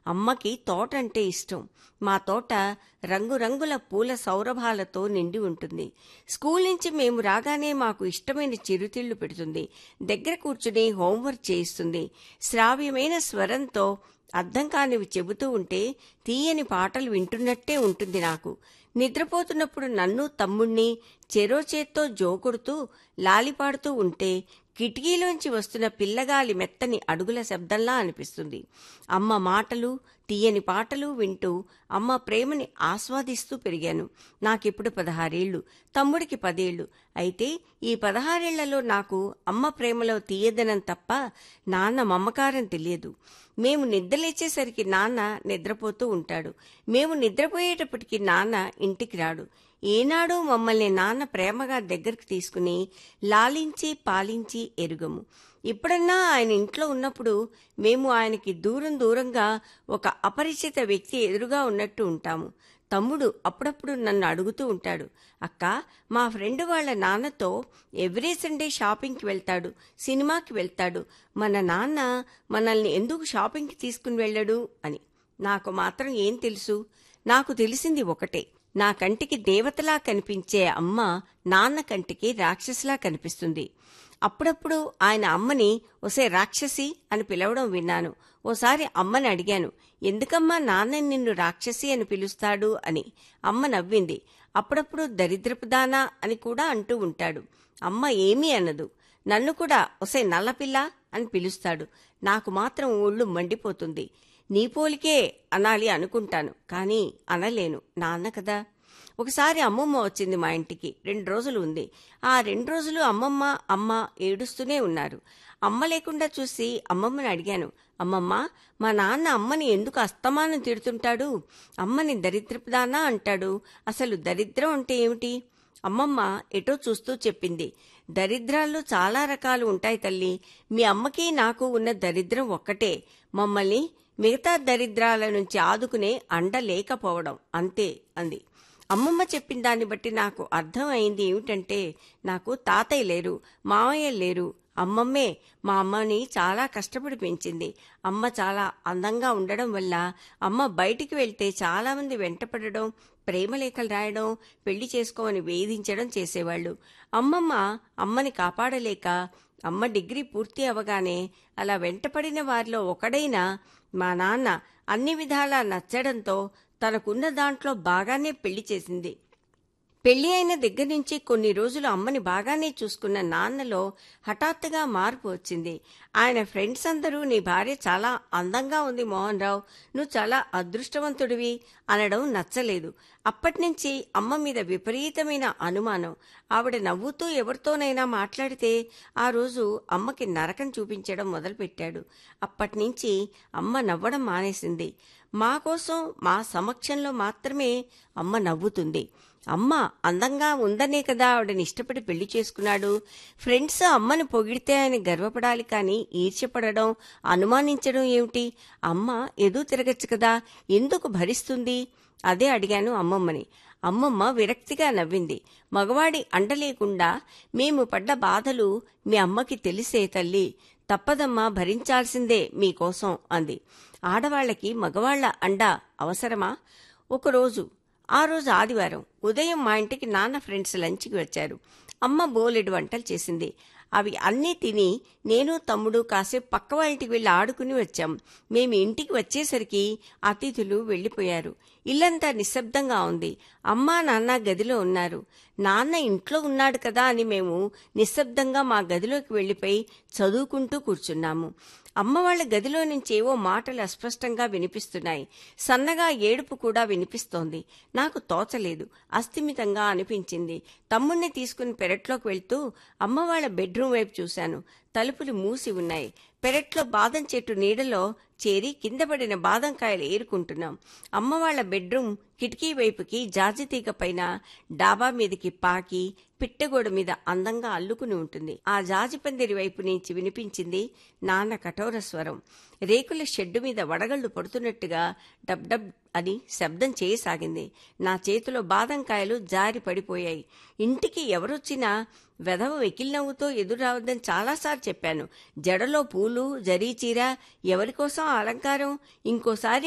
అమ్మకి తోట అంటే ఇష్టం మా తోట రంగురంగుల పూల సౌరభాలతో నిండి ఉంటుంది స్కూల్ నుంచి మేము రాగానే మాకు ఇష్టమైన చిరుతిళ్లు పెడుతుంది దగ్గర కూర్చుని హోంవర్క్ చేయిస్తుంది శ్రావ్యమైన స్వరంతో అర్థం కానివి చెబుతూ ఉంటే తీయని పాటలు వింటున్నట్టే ఉంటుంది నాకు నిద్రపోతున్నప్పుడు నన్ను తమ్ముణ్ణి చెరో చేత్తో జోకొడుతూ లాలిపాడుతూ ఉంటే కిటికీలోంచి వస్తున్న పిల్లగాలి మెత్తని అడుగుల శబ్దంలా అనిపిస్తుంది అమ్మ మాటలు తీయని పాటలు వింటూ అమ్మ ప్రేమని ఆస్వాదిస్తూ పెరిగాను నాకిప్పుడు పదహారేళ్లు తమ్ముడికి పదేళ్లు అయితే ఈ పదహారేళ్లలో నాకు అమ్మ ప్రేమలో తీయదనం తప్ప నాన్న మమకారం తెలియదు మేము నిద్రలేచేసరికి నాన్న నిద్రపోతూ ఉంటాడు మేము నిద్రపోయేటప్పటికి నాన్న ఇంటికి రాడు ఏనాడో మమ్మల్ని నాన్న ప్రేమగా దగ్గరికి తీసుకుని లాలించి పాలించి ఎరుగము ఇప్పుడన్నా ఆయన ఇంట్లో ఉన్నప్పుడు మేము ఆయనకి దూరం దూరంగా ఒక అపరిచిత వ్యక్తి ఎదురుగా ఉన్నట్టు ఉంటాము తమ్ముడు అప్పుడప్పుడు నన్ను అడుగుతూ ఉంటాడు అక్క మా ఫ్రెండ్ వాళ్ళ నాన్నతో ఎవ్రీ సండే షాపింగ్కి వెళ్తాడు సినిమాకి వెళ్తాడు మన నాన్న మనల్ని ఎందుకు షాపింగ్కి తీసుకుని వెళ్ళడు అని నాకు మాత్రం ఏం తెలుసు నాకు తెలిసింది ఒకటే నా కంటికి దేవతలా కనిపించే అమ్మ నాన్న కంటికి రాక్షసిలా కనిపిస్తుంది అప్పుడప్పుడు ఆయన అమ్మని ఒసే రాక్షసి అని పిలవడం విన్నాను ఓసారి అమ్మని అడిగాను ఎందుకమ్మా నాన్న నిన్ను రాక్షసి అని పిలుస్తాడు అని అమ్మ నవ్వింది అప్పుడప్పుడు దరిద్రపుదానా అని కూడా అంటూ ఉంటాడు అమ్మ ఏమీ అనదు నన్ను కూడా ఒసే నల్లపిల్ల అని పిలుస్తాడు నాకు మాత్రం ఒళ్ళు మండిపోతుంది నీ పోలికే అనాలి అనుకుంటాను కానీ అనలేను నాన్న కదా ఒకసారి అమ్మమ్మ వచ్చింది మా ఇంటికి రెండు రోజులు ఉంది ఆ రెండు రోజులు అమ్మమ్మ అమ్మ ఏడుస్తూనే ఉన్నారు అమ్మ లేకుండా చూసి అమ్మమ్మని అడిగాను అమ్మమ్మ మా నాన్న అమ్మని ఎందుకు అస్తమానం తిడుతుంటాడు అమ్మని దరిద్రపుదానా అంటాడు అసలు దరిద్రం అంటే ఏమిటి అమ్మమ్మ ఎటో చూస్తూ చెప్పింది దరిద్రాల్లో చాలా రకాలు ఉంటాయి తల్లి మీ అమ్మకి నాకు ఉన్న దరిద్రం ఒక్కటే మమ్మల్ని మిగతా దరిద్రాల నుంచి ఆదుకునే అండ లేకపోవడం అంతే అంది అమ్మమ్మ చెప్పిన దాన్ని బట్టి నాకు అర్థం అయింది ఏమిటంటే నాకు తాతయ్య లేరు మామయ్య లేరు అమ్మమ్మే మా అమ్మని చాలా కష్టపడి పెంచింది అమ్మ చాలా అందంగా ఉండడం వల్ల అమ్మ బయటికి వెళ్తే చాలామంది వెంటపడడం ప్రేమలేఖలు రాయడం పెళ్లి చేసుకోమని వేధించడం చేసేవాళ్ళు అమ్మమ్మ అమ్మని కాపాడలేక అమ్మ డిగ్రీ పూర్తి అవగానే అలా వెంటపడిన వారిలో ఒకడైన మా నాన్న అన్ని విధాలా నచ్చడంతో తనకున్న దాంట్లో బాగానే పెళ్లి చేసింది పెళ్లి అయిన దగ్గర నుంచి కొన్ని రోజులు అమ్మని బాగానే చూసుకున్న నాన్నలో హఠాత్తుగా మార్పు వచ్చింది ఆయన ఫ్రెండ్స్ అందరూ నీ భార్య చాలా అందంగా ఉంది మోహన్ రావు నువ్వు చాలా అదృష్టవంతుడివి అనడం నచ్చలేదు అప్పటి నుంచి అమ్మ మీద విపరీతమైన అనుమానం ఆవిడ నవ్వుతూ ఎవరితోనైనా మాట్లాడితే ఆ రోజు అమ్మకి నరకం చూపించడం మొదలుపెట్టాడు అప్పటి నుంచి అమ్మ నవ్వడం మానేసింది మా కోసం మా సమక్షంలో మాత్రమే అమ్మ నవ్వుతుంది అమ్మ అందంగా ఉందనే కదా ఆవిడని ఇష్టపడి పెళ్లి చేసుకున్నాడు ఫ్రెండ్స్ అమ్మని పొగిడితే ఆయన గర్వపడాలి కానీ ఈర్ష్యపడడం అనుమానించడం ఏమిటి అమ్మ ఎదు తిరగచ్చు కదా ఎందుకు భరిస్తుంది అదే అడిగాను అమ్మమ్మని అమ్మమ్మ విరక్తిగా నవ్వింది మగవాడి అండ లేకుండా మేము పడ్డ బాధలు మీ అమ్మకి తెలిసే తల్లి తప్పదమ్మా భరించాల్సిందే మీకోసం అంది ఆడవాళ్లకి మగవాళ్ల అండ అవసరమా ఒకరోజు ఆ రోజు ఆదివారం ఉదయం మా ఇంటికి నాన్న ఫ్రెండ్స్ లంచ్కి వచ్చారు అమ్మ బోలెడు వంటలు చేసింది అవి అన్నీ తిని నేను తమ్ముడు కాసేపు పక్క వాళ్ళ ఇంటికి వెళ్ళి ఆడుకుని వచ్చాం మేము ఇంటికి వచ్చేసరికి అతిథులు వెళ్ళిపోయారు ఇల్లంతా నిశ్శబ్దంగా ఉంది అమ్మా నాన్న గదిలో ఉన్నారు నాన్న ఇంట్లో ఉన్నాడు కదా అని మేము నిశ్శబ్దంగా మా గదిలోకి వెళ్ళిపోయి చదువుకుంటూ కూర్చున్నాము అమ్మ వాళ్ళ గదిలో నుంచి ఏవో మాటలు అస్పష్టంగా వినిపిస్తున్నాయి సన్నగా ఏడుపు కూడా వినిపిస్తోంది నాకు తోచలేదు అస్థిమితంగా అనిపించింది తమ్ముణ్ణి తీసుకుని పెరట్లోకి వెళ్తూ అమ్మ వాళ్ళ బెడ్రూమ్ వైపు చూశాను తలుపులు మూసి ఉన్నాయి పెరట్లో బాదం చెట్టు నీడలో చేరి కింద పడిన బాదంకాయలు ఏరుకుంటున్నాం అమ్మ వాళ్ళ బెడ్రూమ్ కిటికీ వైపుకి జాజితీగ పైన డాబా మీదకి పాకి పిట్టగోడ మీద అందంగా అల్లుకుని ఉంటుంది ఆ జాజిపందిరి వైపు నుంచి వినిపించింది నాన్న కఠోర స్వరం రేకుల షెడ్డు మీద వడగళ్లు పడుతున్నట్టుగా డబ్ డబ్ అని శబ్దం చేయసాగింది నా చేతిలో బాదంకాయలు జారి పడిపోయాయి ఇంటికి ఎవరొచ్చినా వెధవ వెకిల్ నవ్వుతో ఎదురు రావద్దని చాలాసార్లు చెప్పాను జడలో పూలు జరీ చీర ఎవరికోసం అలంకారం ఇంకోసారి